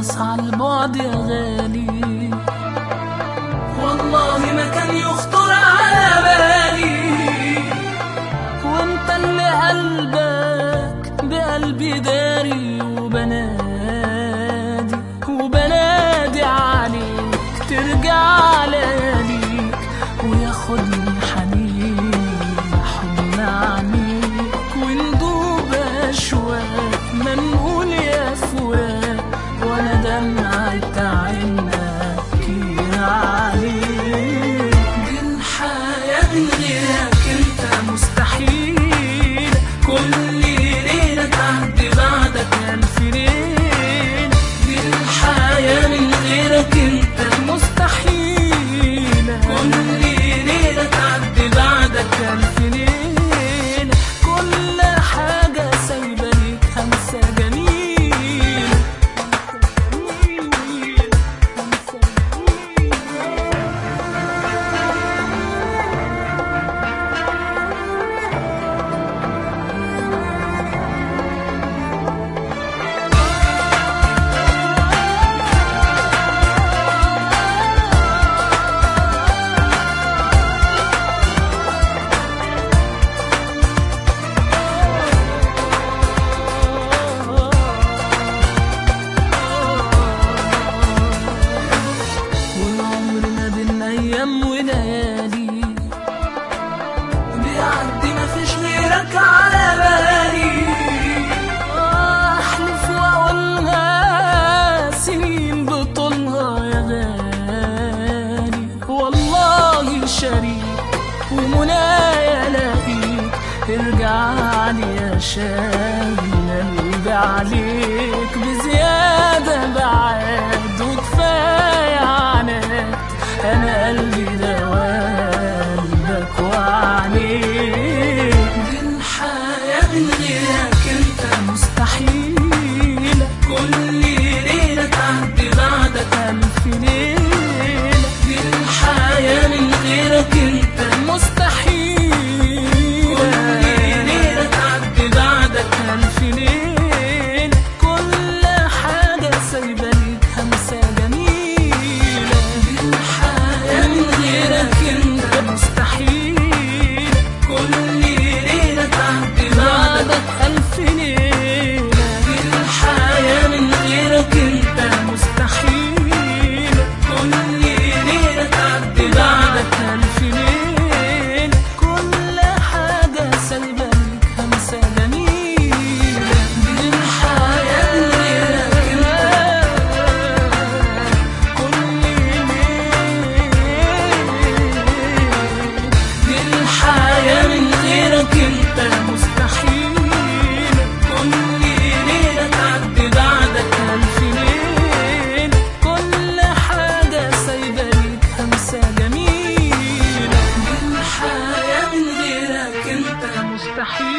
خلاص عالبعد يا غالي والله ما كان يخطر على بالي وانت اللي قلبك بقلبي داري وبنادي وبنادي عليك ترجع لياليك وياخدني حنين حضن عنيك وندوب اشواق ما نقول يا فراق وانا دمعة عينك عليك دي الحياة من غيرك انت مستحيل كل ليلة تعدي بعدك ألف ليل دي الحياة من غيرك انت مستحيل كل ليلة تعدي بعدك ألف ليل كل حاجة سايبة ليك همسة جميل همسة جميل والعمر ما بين ايام وليالي بيعدي ما فيش غيرك على بالي احلف واقولها سنين بطولها يا غالي والله شريك ومنايا الاقيك ارجع لي يا شاغل قلبي عليك بزيادة بعاد وكفاية عناد أنا قلبي ده قلبك وعليك دي الحياة من غيرك أنت مستحيل كل ليلة تعدي بعدك ألف ليلة دي الحياة من غيرك أنت مستحيل كل ليلة تعدي بعدك ألف ليلة كل حاجة سايبة ليك همسة جميلة دي الحياة من غيرك أنت مستحيل كل ليلة تعدي بعدك ألف ليلة دي الحياة من غيرك أنت مستحيل كل ليلة تعدي بعدك ألف ليلة كل حاجة سايبة ليك همسة جميلة دي الحياة من غيرك أنت كل ليلة دي الحياة من غيرك انت مستحيل كل ليلة تعدي بعدك ألف ليل كل حاجة سايبة ليك همسة جميلة دي الحياة من غيرك انت مستحيل